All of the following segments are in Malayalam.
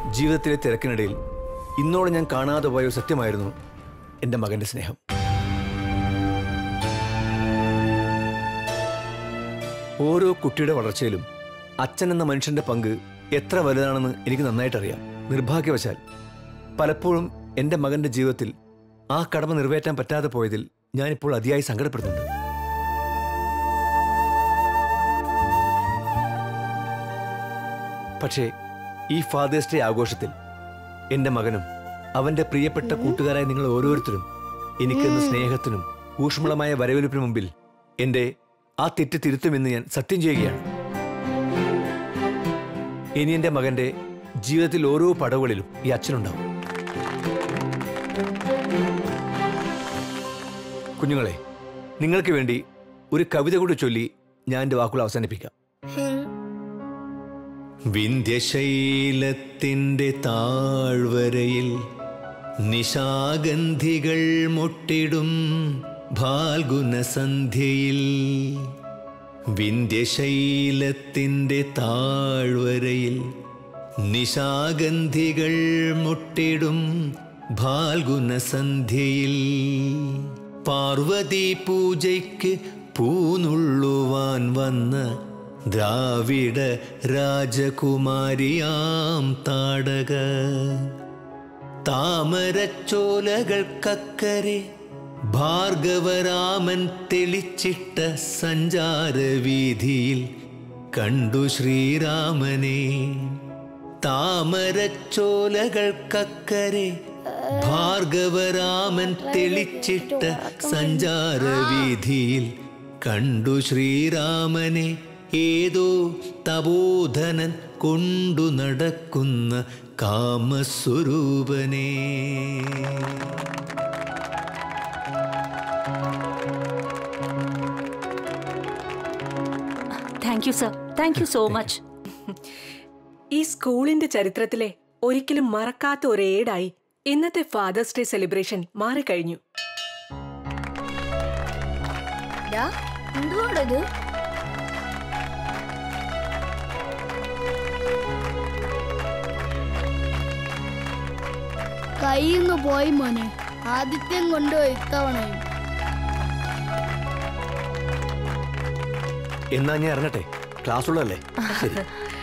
ജീവിതത്തിലെ തിരക്കിനിടയിൽ ഇന്നോടെ ഞാൻ കാണാതെ പോയ ഒരു സത്യമായിരുന്നു എൻ്റെ മകൻ്റെ സ്നേഹം ഓരോ കുട്ടിയുടെ വളർച്ചയിലും അച്ഛൻ എന്ന മനുഷ്യന്റെ പങ്ക് എത്ര വലുതാണെന്ന് എനിക്ക് നന്നായിട്ടറിയാം നിർഭാഗ്യവശാൽ പലപ്പോഴും എൻ്റെ മകന്റെ ജീവിതത്തിൽ ആ കടമ നിറവേറ്റാൻ പറ്റാതെ പോയതിൽ ഞാനിപ്പോൾ അതിയായി സങ്കടപ്പെടുന്നുണ്ട് പക്ഷേ ഈ ഫാദേഴ്സ് ഡേ ആഘോഷത്തിൽ എൻ്റെ മകനും അവന്റെ പ്രിയപ്പെട്ട കൂട്ടുകാരായ നിങ്ങൾ ഓരോരുത്തരും എനിക്കെന്ന സ്നേഹത്തിനും ഊഷ്മളമായ വരവേൽപ്പിന് മുമ്പിൽ എൻ്റെ ആ തെറ്റ് തിരുത്തുമെന്ന് ഞാൻ സത്യം ചെയ്യുകയാണ് ഇനി എൻ്റെ മകന്റെ ജീവിതത്തിൽ ഓരോ പടവുകളിലും ഈ അച്ഛനുണ്ടാവും കുഞ്ഞുങ്ങളെ നിങ്ങൾക്ക് വേണ്ടി ഒരു കവിത കൂടി ചൊല്ലി ഞാൻ എൻ്റെ വാക്കുകൾ അവസാനിപ്പിക്കാം വിന്ധ്യശൈലത്തിൻ്റെ താഴ്വരയിൽ നിശാഗന്ധികൾ മുട്ടിടും ഫാൽഗുനസന്ധ്യയിൽ വിന്ധ്യശൈലത്തിൻ്റെ താഴ്വരയിൽ നിശാഗന്ധികൾ മുട്ടിടും ഫാൽഗുനസന്ധ്യയിൽ പാർവതി പൂജയ്ക്ക് പൂനുള്ളുവാൻ വന്ന ദ്രാവിഡ രാജകുമാരിയാം താടക താമരച്ചോലകൾക്കക്കരെ ഭാർഗവരാമൻ തെളിച്ചിട്ട സഞ്ചാരവീതിയിൽ കണ്ടു ശ്രീരാമനെ താമരച്ചോലകൾക്കക്കരെ ഭാർഗവരാമൻ തെളിച്ചിട്ട സഞ്ചാരവീതിയിൽ കണ്ടു ശ്രീരാമനെ ഏതോ തപോധനൻ കൊണ്ടു നടക്കുന്ന കാമസ്വരൂപനേ thank you sir thank you so much ഈ സ്കൂളിന്റെ ചരിത്രത്തിലെ ഒരിക്കലും മറക്കാത്ത ഒരു ഏടായി ഇന്നത്തെ ഫാദേഴ്സ് ഡേ സെലിബ്രേഷൻ മാറിക്കഴിഞ്ഞു എന്തുകൊണ്ടത് കയ്യിന്ന് പോയി മോനെ ആദിത്യം കൊണ്ടുപോയി ഇത്തവണയും എന്നാ ഞാൻ ഇറങ്ങട്ടെ ക്ലാസ് ഉള്ളതല്ലേ ശരി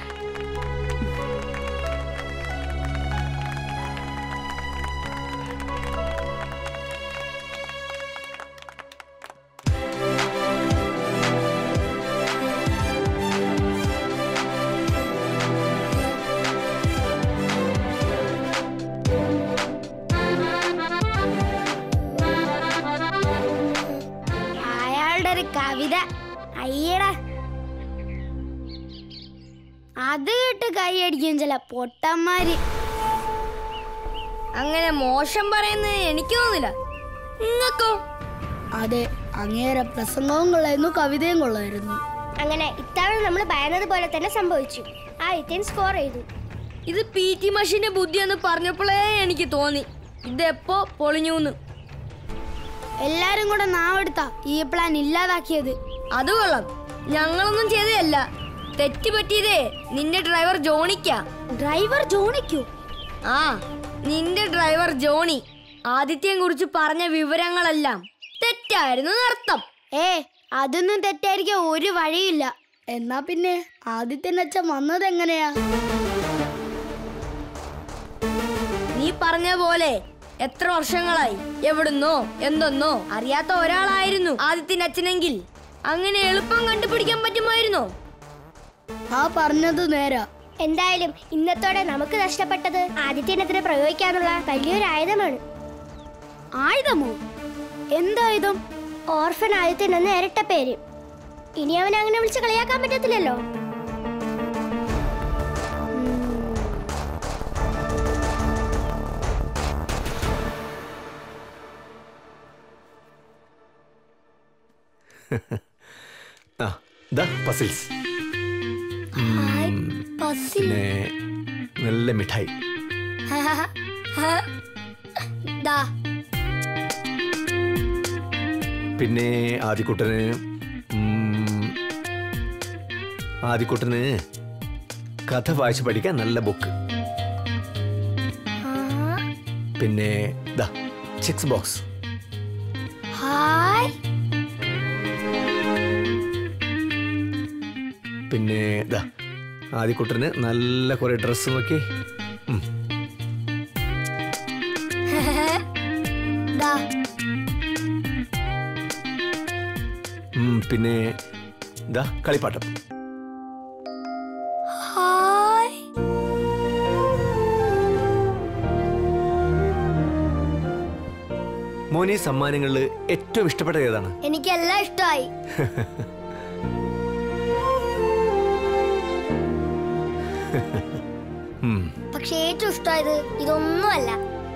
അയാളുടെ ഒരു കവിത അയ്യടാ അത് കേട്ട് കൈയടിക്കും ചില പൊട്ടന്മാര് അങ്ങനെ മോശം പറയുന്നത് എനിക്ക് തോന്നില്ല നിങ്ങൾക്കോ അതെ അങ്ങേരെ പ്രസംഗവും കൊള്ളായിരുന്നു കവിതയും കൊള്ളായിരുന്നു അങ്ങനെ ഇത്തവണ നമ്മൾ പറയുന്നത് പോലെ തന്നെ സംഭവിച്ചു ആ ഇത്യൻ സ്കോർ ചെയ്തു ഇത് പി ടി മഷീന്റെ ബുദ്ധിയെന്ന് പറഞ്ഞപ്പോഴേ എനിക്ക് തോന്നി ഇതെപ്പോ പൊളിഞ്ഞൂന്ന് എല്ലാരും കൂടെ നാവെടുത്താ ഈ പ്ലാൻ ഇല്ലാതാക്കിയത് അത് കൊള്ളാം ഞങ്ങളൊന്നും ചെയ്തതല്ല തെറ്റ് പറ്റിയതേ നിന്റെ ഡ്രൈവർ ജോണിക്കാ ഡ്രൈവർ ജോണിക്കൂ ആ നിന്റെ ഡ്രൈവർ ജോണി ആദിത്യനെ കുറിച്ച് പറഞ്ഞ വിവരങ്ങളെല്ലാം തെറ്റായിരുന്നു അർത്ഥം ഏ അതൊന്നും തെറ്റായിരിക്കാൻ ഒരു വഴിയില്ല എന്നാ പിന്നെ ആദിത്യൻ അച്ഛൻ വന്നത് എങ്ങനെയാ നീ പറഞ്ഞ പോലെ എത്ര വർഷങ്ങളായി എവിടുന്നോ എന്തൊന്നോ അറിയാത്ത ഒരാളായിരുന്നു ആദിത്യന്റെ അച്ഛനെങ്കിൽ അങ്ങനെ എളുപ്പം കണ്ടുപിടിക്കാൻ പറ്റുമായിരുന്നോ ആ പറഞ്ഞത് നേരാ എന്തായാലും ഇന്നത്തോടെ നമുക്ക് നഷ്ടപ്പെട്ടത് ആദിത്യനെതിരെ പ്രയോഗിക്കാനുള്ള വലിയൊരു ആയുധമാണ് ആയുധമോ എന്തായുധം ഓർഫൻ ആദിത്യൻ എന്ന ഇരട്ട പേര് ഇനി അവൻ അങ്ങനെ വിളിച്ച് കളിയാക്കാൻ പറ്റത്തില്ലല്ലോ ആ ദാ പസിൽസ് പിന്നെ നല്ല മിഠായി ദാ പിന്നെ ആദിക്കുട്ടന് ഉം, ആദിക്കുട്ടന് കഥ വായിച്ച് പഠിക്കാൻ നല്ല ബുക്ക് പിന്നെ ദാ ചിക്സ് ബോക്സ് ഹായ് പിന്നെ ദാ ആദ്യക്കുട്ടന് നല്ല കുറെ ഡ്രസ്സ് നോക്കി ഉം. ദാ ഉം, പിന്നെ ദാ കളിപ്പാട്ടം ഹായ് മോനി സമ്മാനങ്ങളിൽ ഏറ്റവും ഇഷ്ടപ്പെട്ട ഏതാണ് എനിക്കെല്ലാം ഇഷ്ടമായി ഉം. പക്ഷെ ഏറ്റവും ഇഷ്ടമായത് ഇതൊന്നുമല്ല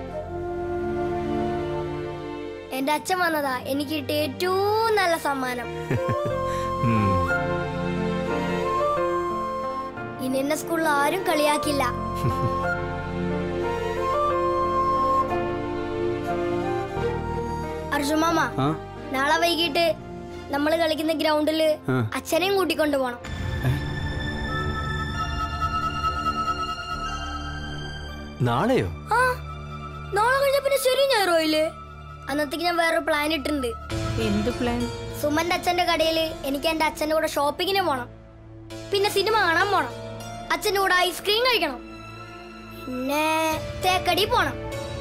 എന്റെ അച്ഛൻ വന്നതാ എനിക്ക് കിട്ടിയ ഏറ്റവും നല്ല സമ്മാനം ഉം. ഇനി എന്നെ സ്കൂളിൽ ആരും കളിയാക്കില്ല അർജുമാമ ആ നാളെ വൈകിട്ട് നമ്മൾ കളിക്കുന്ന ഗ്രൗണ്ടിൽ ആ. അച്ഛനെയും കൂട്ടിക്കൊണ്ടു പോണം നാളെയോ ആ നാളെ കഴിഞ്ഞ പിന്നെ ശരി ഞായറുമായില്ലേ അന്നത്തേക്ക് ഞാൻ വേറൊരു പ്ലാൻ ഇട്ടിട്ടുണ്ട് എന്ത് പ്ലാൻ സുമന്റെ അച്ഛന്റെ കടയിൽ എനിക്ക് എന്റെ അച്ഛന്റെ കൂടെ ഷോപ്പിങ്ങിന് പോണം പിന്നെ സിനിമ കാണാൻ പോണം അച്ഛന്റെ കൂടെ ഐസ്ക്രീം കഴിക്കണം പിന്നെ തേക്കടി പോണം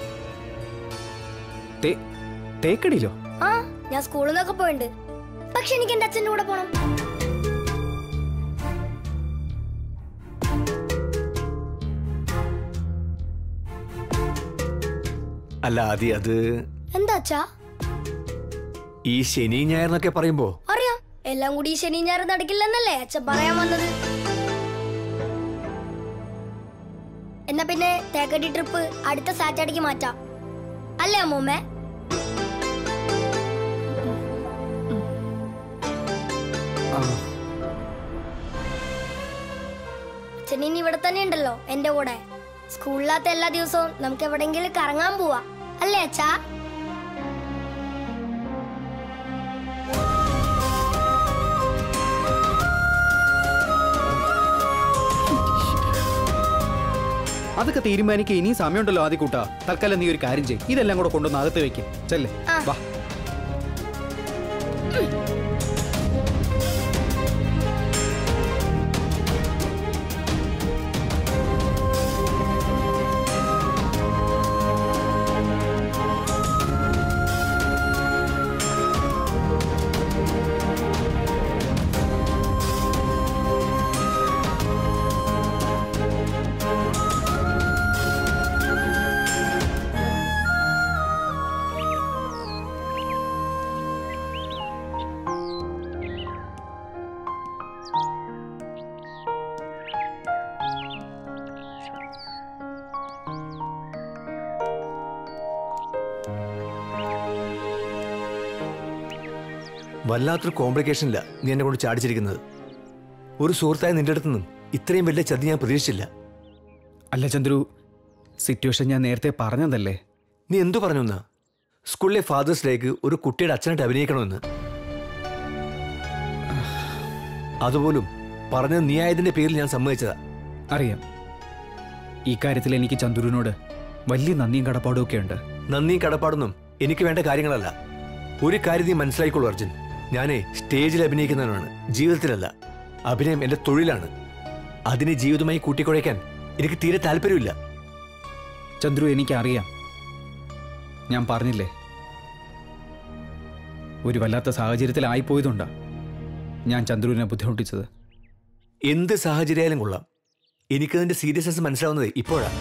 തേ- തേക്കടിയിലോ ആ ഞാൻ സ്കൂളിൽ നിന്നൊക്കെ പോയിട്ടുണ്ട് പക്ഷെ എനിക്ക് എന്റെ അച്ഛന്റെ കൂടെ പോണം അല്ല ആദി അത് എന്താ അച്ഛാ ഈ ശനി ഞായർ പറയുമ്പോ അറിയാം എല്ലാം കൂടി ഈ ശനി ഞായർ നടക്കില്ലെന്നല്ലേ അച്ഛൻ പറയാൻ വന്നത് എന്നാ പിന്നെ തേക്കടി ട്രിപ്പ് അടുത്ത സാറ്റർഡേക്ക് മാറ്റാം അല്ലേ അമ്മൂമ്മേ ആ, അച്ഛൻ ഇനി ഇവിടെ തന്നെ ഉണ്ടല്ലോ എന്റെ കൂടെ സ്കൂളിലാത്ത എല്ലാ ദിവസവും നമുക്ക് എവിടെങ്കിലും കറങ്ങാൻ പോവാ അല്ലേ അച്ഛാ അതൊക്കെ തീരുമാനിക്കാൻ ഇനിയും സമയമുണ്ടല്ലോ ആദ്യ കൂട്ടാ തൽക്കാലം നീ ഒരു കാര്യം ചെയ്യും ഇതെല്ലാം കൂടെ കൊണ്ടുവന്ന് അകത്ത് വെക്കും ചെല്ലേ ആ. വാ വല്ലാത്തൊരു കോംപ്ലിക്കേഷനില്ല നീ എന്നെ കൊണ്ട് ചാടിച്ചിരിക്കുന്നത് ഒരു സുഹൃത്തായ നിന്റെ അടുത്ത് നിന്നും ഇത്രയും വലിയ ചതി ഞാൻ പ്രതീക്ഷിച്ചില്ല അല്ല ചന്ദ്രു സിറ്റുവേഷൻ ഞാൻ നേരത്തെ പറഞ്ഞതല്ലേ നീ എന്തു പറഞ്ഞു എന്നാ സ്കൂളിലെ ഫാദേഴ്സ് ഡേക്ക് ഒരു കുട്ടിയുടെ അച്ഛനായിട്ട് അഭിനയിക്കണമെന്ന് അതുപോലും പറഞ്ഞത് നീ ആയതിന്റെ പേരിൽ ഞാൻ സമ്മതിച്ചതാ അറിയാം ഈ കാര്യത്തിൽ എനിക്ക് ചന്ദ്രുവിനോട് വലിയ നന്ദിയും കടപ്പാടും ഒക്കെ ഉണ്ട് നന്ദിയും കടപ്പാടൊന്നും എനിക്ക് വേണ്ട കാര്യങ്ങളല്ല ഒരു കാര്യം നീ മനസ്സിലായിക്കോളൂ അർജുൻ ഞാനേ സ്റ്റേജിൽ അഭിനയിക്കുന്നവനാണ് ജീവിതത്തിലല്ല അഭിനയം എന്റെ തൊഴിലാണ് അതിനെ ജീവിതമായി കൂട്ടിക്കുഴയ്ക്കാൻ എനിക്ക് തീരെ താല്പര്യമില്ല ചന്ദ്രു എനിക്കറിയാം ഞാൻ പറഞ്ഞില്ലേ ഒരു വല്ലാത്ത സാഹചര്യത്തിലായിപ്പോയതുകൊണ്ടാ ഞാൻ ചന്ദ്രുവിനെ ബുദ്ധിമുട്ടിച്ചത് എന്ത് സാഹചര്യമായാലും കൊള്ളാം എനിക്കതിന്റെ സീരിയസ്നെസ് മനസ്സിലാവുന്നത് ഇപ്പോഴാ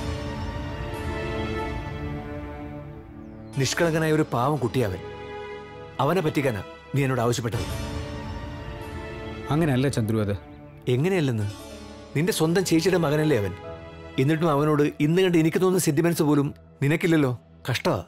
നിഷ്കളങ്കനായ ഒരു പാവം കുട്ടിയാവൻ അവനെ പറ്റിക്കാനാ നീ എന്നോട് ആവശ്യപ്പെട്ടത് അങ്ങനെയല്ല ചന്ദ്രു അത് എങ്ങനെയല്ലെന്ന് നിന്റെ സ്വന്തം ചേച്ചിയുടെ മകനല്ലേ അവൻ എന്നിട്ടും അവനോട് ഇന്ന് കണ്ട് എനിക്ക് തോന്നുന്ന സെന്റിമെന്റ്സ് പോലും നിനക്കില്ലല്ലോ കഷ്ടമാ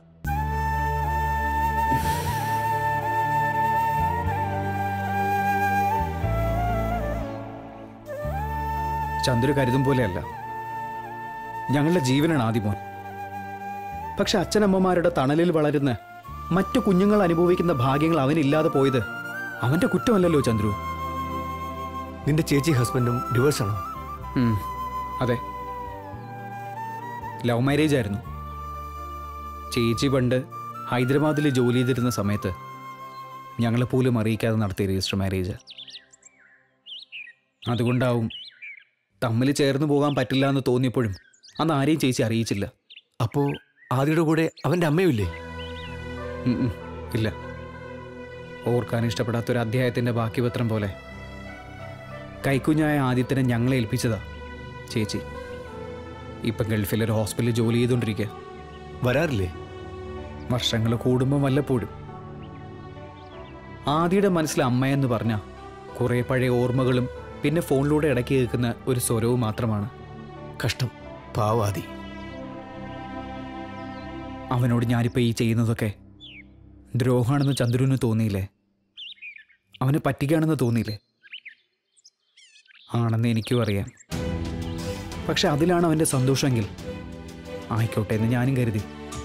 ചന്ദ്രു കരുതും പോലെയല്ല ഞങ്ങളുടെ ജീവനാണ് ആദിമോൻ പക്ഷെ അച്ഛനമ്മമാരുടെ തണലിൽ വളരുന്ന മറ്റു കുഞ്ഞുങ്ങൾ അനുഭവിക്കുന്ന ഭാഗ്യങ്ങൾ അവനില്ലാതെ പോയത് അവന്റെ കുറ്റമല്ലല്ലോ ചന്ദ്രു നിന്റെ ചേച്ചി ഹസ്ബൻഡും ഡിവേഴ്സ് ആണോ ഉം, അതെ ലവ് മാരേജ് ആയിരുന്നു ചേച്ചി പണ്ട് ഹൈദരാബാദിൽ ജോലി ചെയ്തിരുന്ന സമയത്ത് ഞങ്ങളെ പോലും അറിയിക്കാതെ നടത്തിയ രജിസ്റ്റർ മാരേജ് അതുകൊണ്ടാവും തമ്മിൽ ചേർന്ന് പോകാൻ പറ്റില്ല എന്ന് തോന്നിയപ്പോഴും അന്ന് ആരെയും ചേച്ചി അറിയിച്ചില്ല അപ്പോ ആദിയുടെ കൂടെ അവന്റെ അമ്മയുമില്ലേ ഉം ഉം, ഇല്ല ഓർക്കാൻ ഇഷ്ടപ്പെടാത്തൊരു അധ്യായത്തിൻ്റെ ബാക്കി പത്രം പോലെ കൈക്കുഞ്ഞായ ആദ്യത്തിനെ ഞങ്ങളെ ഏൽപ്പിച്ചതാ ചേച്ചി ഇപ്പം ഗൾഫിലൊരു ഹോസ്പിറ്റലിൽ ജോലി ചെയ്തുകൊണ്ടിരിക്കുക വരാറില്ലേ വർഷങ്ങൾ കൂടുമ്പോൾ വല്ലപ്പോഴും ആദിയുടെ മനസ്സിൽ അമ്മയെന്ന് പറഞ്ഞ കുറേ പഴയ ഓർമ്മകളും പിന്നെ ഫോണിലൂടെ ഇടയ്ക്ക് കേൾക്കുന്ന ഒരു സ്വരവും മാത്രമാണ് കഷ്ടം പാവാദി അവനോട് ഞാനിപ്പോൾ ഈ ചെയ്യുന്നതൊക്കെ ദ്രോഹമാണെന്ന് ചന്ദ്രുവിന് തോന്നിയില്ലേ അവനെ പറ്റിക്കുകയാണെന്ന് തോന്നിയില്ലേ ആണെന്ന് എനിക്കും അറിയാം പക്ഷെ അതിലാണ് അവൻ്റെ സന്തോഷമെങ്കിൽ ആയിക്കോട്ടെ എന്ന് ഞാനും കരുതി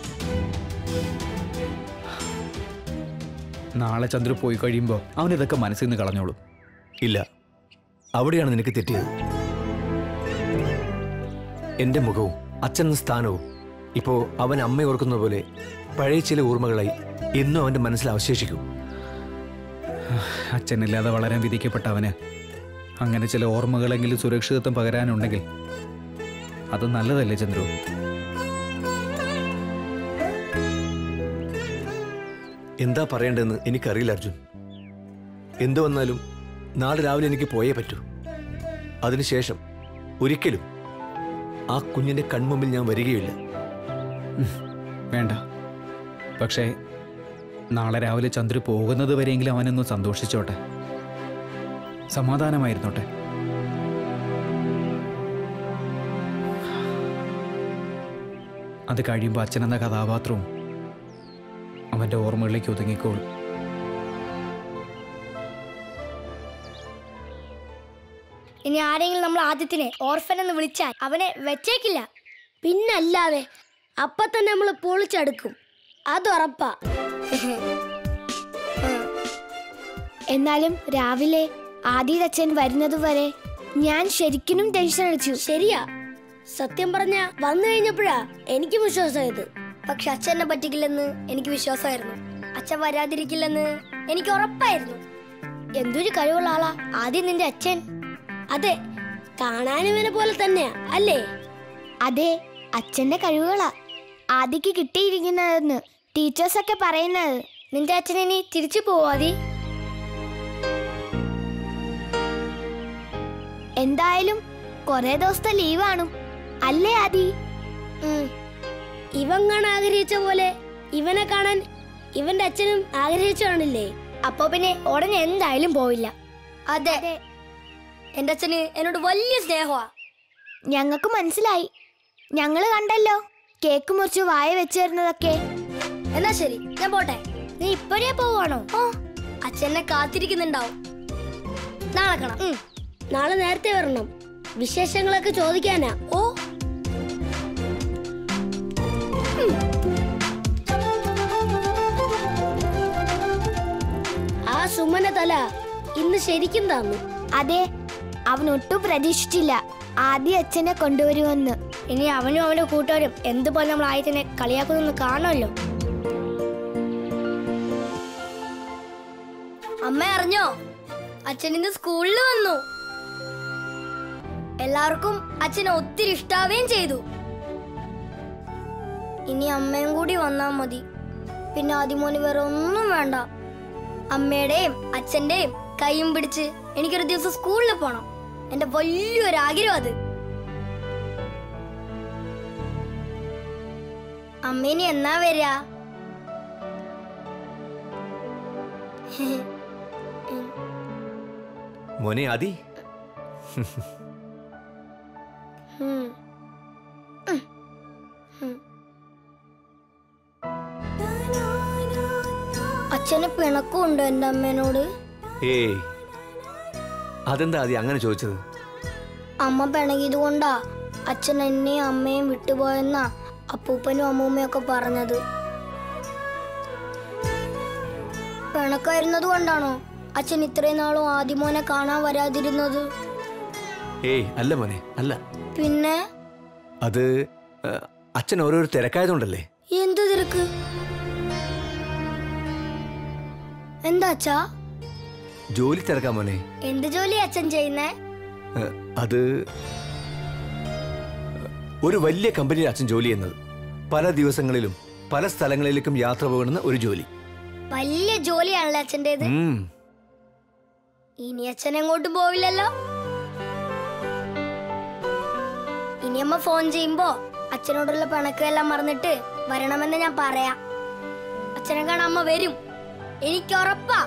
നാളെ ചന്ദ്രു പോയി കഴിയുമ്പോൾ അവനിതൊക്കെ മനസ്സിൽ നിന്ന് കളഞ്ഞോളും ഇല്ല അവിടെയാണ് നിനക്ക് തെറ്റിയത് എന്റെ മുഖവും അച്ഛൻ്റെ സ്ഥാനവും ഇപ്പോ അവൻ അമ്മ ഓർക്കുന്ന പോലെ പഴയ ചില ഓർമ്മകളായി എന്നും അവന്റെ മനസ്സിൽ അവശേഷിക്കും അച്ഛനില്ലാതെ വളരാൻ വിധിക്കപ്പെട്ട അവന് അങ്ങനെ ചില ഓർമ്മകളെങ്കിലും സുരക്ഷിതത്വം പകരാനുണ്ടെങ്കിൽ അത് നല്ലതല്ലേ ചന്ദ്രു എന്താ പറയേണ്ടതെന്ന് എനിക്കറിയില്ല അർജുൻ എന്തു വന്നാലും നാളെ രാവിലെ എനിക്ക് പോയേ പറ്റൂ അതിനുശേഷം ഒരിക്കലും ആ കുഞ്ഞിന്റെ കൺമുമ്പിൽ ഞാൻ വരികയില്ല വേണ്ട പക്ഷേ നാളെ രാവിലെ ചന്ദ്രു പോകുന്നത് വരെയെങ്കിലും അവനൊന്ന് സന്തോഷിച്ചോട്ടെ സമാധാനമായിരുന്നോട്ടെ അത് കഴിയുമ്പോൾ അച്ഛനെന്ന കഥാപാത്രവും അവൻ്റെ ഓർമ്മകളിലേക്ക് ഒതുങ്ങിക്കോളും ഇനി ആരെങ്കിലും നമ്മൾ ആദ്യത്തിനെ ഓർഫൻ എന്ന് വിളിച്ചാൽ അവനെ വെച്ചേക്കില്ല പിന്നല്ലാതെ അപ്പൊ തന്നെ നമ്മൾ പൊളിച്ചെടുക്കും അത് ഉറപ്പാ എന്നാലും രാവിലെ ആദിതച്ഛൻ വരുന്നതുവരെ ഞാൻ ശരിക്കും ടെൻഷൻ അടിച്ചു ശരിയാ സത്യം പറഞ്ഞ വന്നു കഴിഞ്ഞപ്പോഴാ എനിക്ക് വിശ്വാസമായത് പക്ഷെ അച്ഛനെ പറ്റിക്കില്ലെന്ന് എനിക്ക് വിശ്വാസമായിരുന്നു അച്ഛൻ വരാതിരിക്കില്ലെന്ന് എനിക്ക് ഉറപ്പായിരുന്നു എന്തൊരു കഴിവുള്ള ആളാ ആദ്യം നിന്റെ അച്ഛൻ അതെ കാണാനിവനെ പോലെ തന്നെയാ അല്ലേ അതെ അച്ഛന്റെ കഴിവുകളാ ആദിക്ക് കിട്ടിയിരിക്കുന്നതെന്ന് ടീച്ചേഴ്സൊക്കെ പറയുന്നത് നിന്റെ അച്ഛൻ ഇനി തിരിച്ചു പോവാതി എന്തായാലും കുറെ ദിവസത്തെ ലീവ് കാണും അല്ലേ ആദി ഇവൻ കാണാൻ ആഗ്രഹിച്ച പോലെ ഇവനെ കാണാൻ ഇവന്റെ അച്ഛനും ആഗ്രഹിച്ചു കാണില്ലേ അപ്പൊ പിന്നെ ഉടനെ എന്തായാലും പോവില്ല അതെ എന്റെ അച്ഛന് എന്നോട് വലിയ സ്നേഹമാ ഞങ്ങൾക്ക് മനസ്സിലായി ഞങ്ങള് കണ്ടല്ലോ കേക്ക് മുറിച്ച് വായ വെച്ചു തരുന്നതൊക്കെ എന്നാ ശരി ഞാൻ പോട്ടെ നീ ഇപ്പോഴേ പോവാണോ ഓ അച്ഛനെ കാത്തിരിക്കുന്നുണ്ടാവും നാളെ കാണാം നാളെ നേരത്തെ വരണം വിശേഷങ്ങളൊക്കെ ചോദിക്കാനാ ഓ ആ സുമന തല ഇന്ന് ശരിക്കും തന്നു അതെ അവൻ ഒട്ടും പ്രതീക്ഷിച്ചില്ല ആദ്യ അച്ഛനെ കൊണ്ടുവരുമെന്ന് ഇനി അവനും അവന്റെ കൂട്ടുകാരും എന്തുപോലെ നമ്മൾ ആയതിനെ കളിയാക്കുന്നെന്ന് കാണുമല്ലോ അമ്മ അറിഞ്ഞോ അച്ഛൻ ഇന്ന് സ്കൂളിൽ വന്നു എല്ലാവർക്കും അച്ഛനെ ഒത്തിരി ഇഷ്ടാവുകയും ചെയ്തു ഇനി അമ്മയും കൂടി വന്നാ മതി പിന്നെ ആദ്യമോന് വേറെ ഒന്നും വേണ്ട അമ്മയുടെയും അച്ഛന്റെയും കൈയും പിടിച്ച് എനിക്കൊരു ദിവസം സ്കൂളിൽ പോണം എന്റെ വലിയൊരു ആഗ്രഹം അത് അമ്മേനി എന്നാ വരിക മോനെ ആദി ഉം. ഉം. ഉം. അച്ഛന് പിണക്കമുണ്ടോ എൻ്റെ അമ്മേനോട് ഏയ് അതെന്താ ആദി അങ്ങനെ ചോദിച്ചത് അമ്മ പിണങ്ങിയത് കൊണ്ടാ അച്ഛൻ എന്നെയും അമ്മയും വിട്ടുപോയെന്നാ അപ്പൂപ്പനും അമ്മൂമ്മയും ഒക്കെ പറഞ്ഞത് പിണക്കായിരുന്നത് കൊണ്ടാണോ അച്ഛൻ ഇത്രയും നാളും ആദ്യമോനെ കാണാൻ വരാതിരുന്നത് ഏയ് അല്ല മോനെ അല്ല പിന്നെ അത് ആ, അച്ഛൻ ഓരോരോ തിരക്കായതുകൊണ്ടല്ലേ എന്ത് തിരക്ക് എന്താ അച്ഛാ ജോലി തിരക്കാം മോനെ എന്ത് ജോലി അച്ഛൻ ചെയ്യുന്നേ ഏ, അത് ഒരു വലിയ കമ്പനിയിൽ അച്ഛൻ ജോലി ചെയ്യുന്നത് പല ദിവസങ്ങളിലും പല സ്ഥലങ്ങളിലേക്കും യാത്ര പോകുന്ന ഒരു ജോലി വലിയ ജോലിയാണല്ലേ അച്ഛൻ്റെത് ഉം. ഇനി അച്ഛൻ എങ്ങോട്ടും പോവില്ലല്ലോ ഇനി അമ്മ ഫോൺ ചെയ്യുമ്പോ അച്ഛനോടുള്ള പിണക്കെല്ലാം മറന്നിട്ട് വരണമെന്ന് ഞാൻ പറയാം അച്ഛനെ കാണാൻ അമ്മ വരും എനിക്ക് ഉറപ്പാ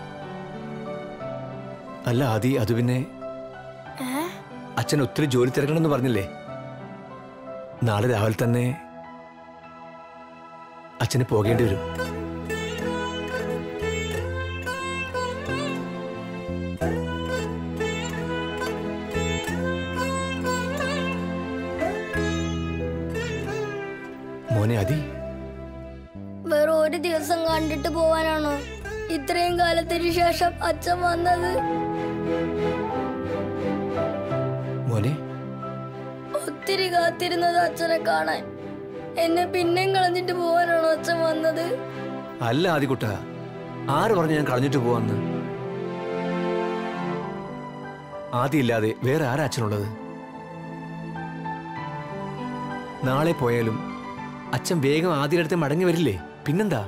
അല്ല ആദി അത് പിന്നെ ഏ? അച്ഛൻ ഒത്തിരി ജോലി തിരക്കണമെന്ന് പറഞ്ഞില്ലേ നാളെ രാവിലെ തന്നെ അച്ഛന് പോകേണ്ടി വരും മോനെ അതി വെറും ഒരു ദിവസം കണ്ടിട്ട് പോവാനാണോ ഇത്രയും കാലത്തിന് ശേഷം അച്ഛൻ വന്നത് മോനെ ഒത്തിരി കാത്തിരുന്നത് അച്ഛനെ കാണാൻ എന്നെ പിന്നെയും കളഞ്ഞിട്ട് പോവാനാണോ അച്ഛൻ വന്നത് അല്ല ആദികുട്ട ആര് പറഞ്ഞു ഞാൻ കളഞ്ഞിട്ട് പോവാന്ന് ആദിയില്ലാതെ വേറെ ആരാ അച്ഛനുള്ളത് നാളെ പോയാലും അച്ഛൻ വേഗം ആദ്യയുടെ അടുത്ത് മടങ്ങി വരില്ലേ പിന്നെന്താ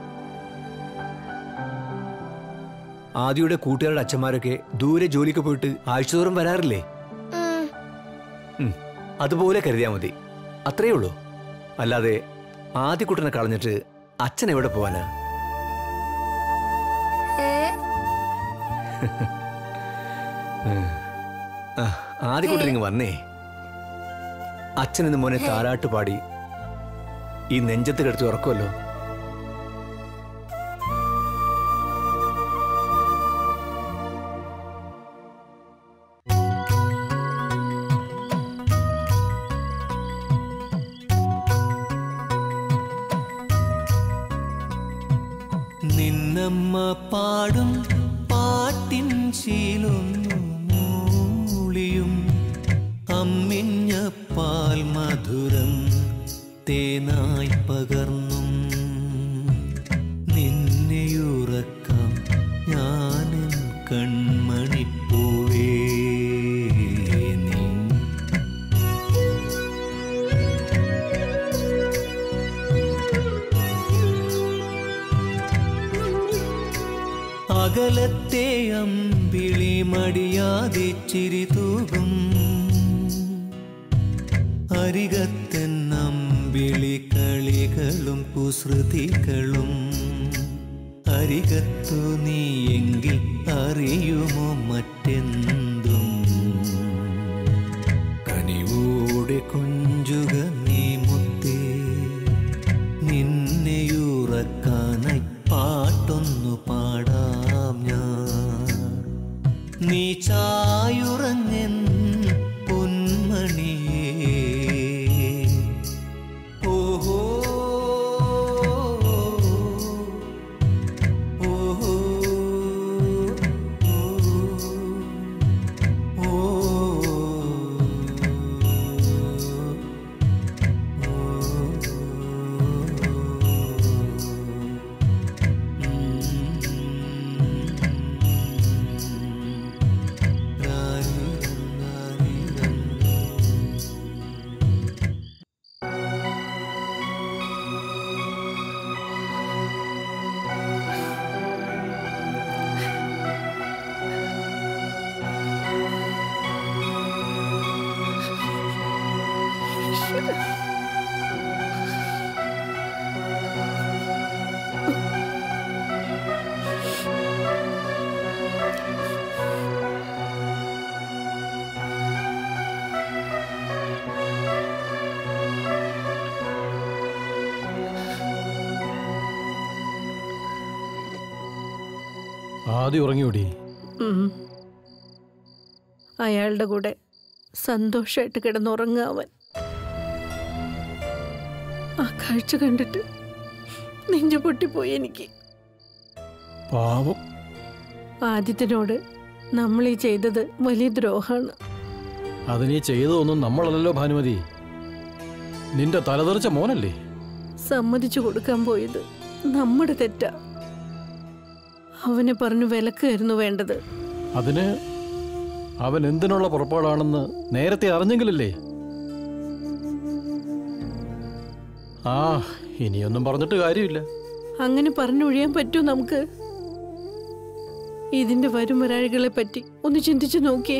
ആദിയുടെ കൂട്ടുകാരുടെ അച്ഛന്മാരൊക്കെ ദൂരെ ജോലിക്ക് പോയിട്ട് ആഴ്ചതോറും വരാറില്ലേ ഉം. ഉം, അതുപോലെ കരുതിയാ മതി അത്രയേ ഉള്ളൂ അല്ലാതെ ആദ്യക്കുട്ടനെ കളഞ്ഞിട്ട് അച്ഛൻ എവിടെ പോവാനാ ഏ? ആദ്യക്കുട്ടൻ ഇങ്ങ് വന്നേ അച്ഛനെന്ന് മോനെ താരാട്ട് പാടി ഈ നെഞ്ചത്ത് കിടത്തി ഉറക്കുമല്ലോ നിന്നമ്മ പാടും പാട്ടിൻ ശീലൊന്നു മൂളിയും അമ്മിഞ്ഞ പാൽ മധുരം തേനായി പകർന്നും നിന്നെയുറക്കാം ഞാനും കൺമണിപ്പൂവേ നീ അകലത്തെ അമ്പിളി മടിയാതെ ചിരി തൂകും അരികത്തൻ അമ്പിളി കളികളും കുസൃതികളും അരികത്തു നീയെങ്കിൽ അറിയുമോ മറ്റെന്തും കനിവോടെ കൊഞ്ചുക നീ മുത്തേ നിന്നെയുറക്കാനായി പാട്ടൊന്നു പാടാം ഞാൻ നീ ചായുറഞ്ഞെൻ പൊന്മണിയേ ഓഹോ ഓഹോ ഓ ആദ്യം ഉറങ്ങിയോടി ഉം. അയാളുടെ കൂടെ സന്തോഷമായിട്ട് കിടന്നുറങ്ങുക അവൻ ആ കാഴ്ച കണ്ടിട്ട് നെഞ്ചു പൊട്ടിപ്പോയി എനിക്ക് പാവം ആദിത്യനോട് നമ്മൾ ഈ ചെയ്തത് വലിയ ദ്രോഹമാണ് അതിനീ ചെയ്തതൊന്നും നമ്മളല്ലല്ലോ ഭാനുമതി നിന്റെ തലതെറിച്ച മോനല്ലേ സമ്മതിച്ചു കൊടുക്കാൻ പോയത് നമ്മുടെ തെറ്റാ അവനെ പറഞ്ഞു വിലക്കായിരുന്നു വേണ്ടത് അതിന് അവൻ എന്തിനുള്ള പുറപ്പാടാണെന്ന് നേരത്തെ അറിഞ്ഞെങ്കിലല്ലേ ആ ഇനിയൊന്നും പറഞ്ഞിട്ട് കാര്യമില്ല അങ്ങനെ പറഞ്ഞൊഴിയാൻ പറ്റൂ നമുക്ക് ഇതിന്റെ വരും വരാഴികളെ പറ്റി ഒന്ന് ചിന്തിച്ചു നോക്കിയേ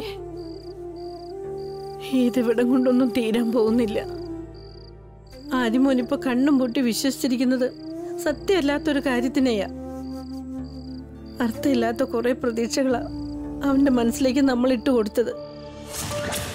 ഇതിവിടം കൊണ്ടൊന്നും തീരാൻ പോകുന്നില്ല ആദ്യമോനിപ്പോ കണ്ണും പൊട്ടി വിശ്വസിച്ചിരിക്കുന്നത് സത്യമല്ലാത്തൊരു കാര്യത്തിനെയാ അർത്ഥമില്ലാത്ത കുറെ പ്രതീക്ഷകളാ അവന്റെ മനസ്സിലേക്ക് നമ്മൾ ഇട്ട് കൊടുത്തത്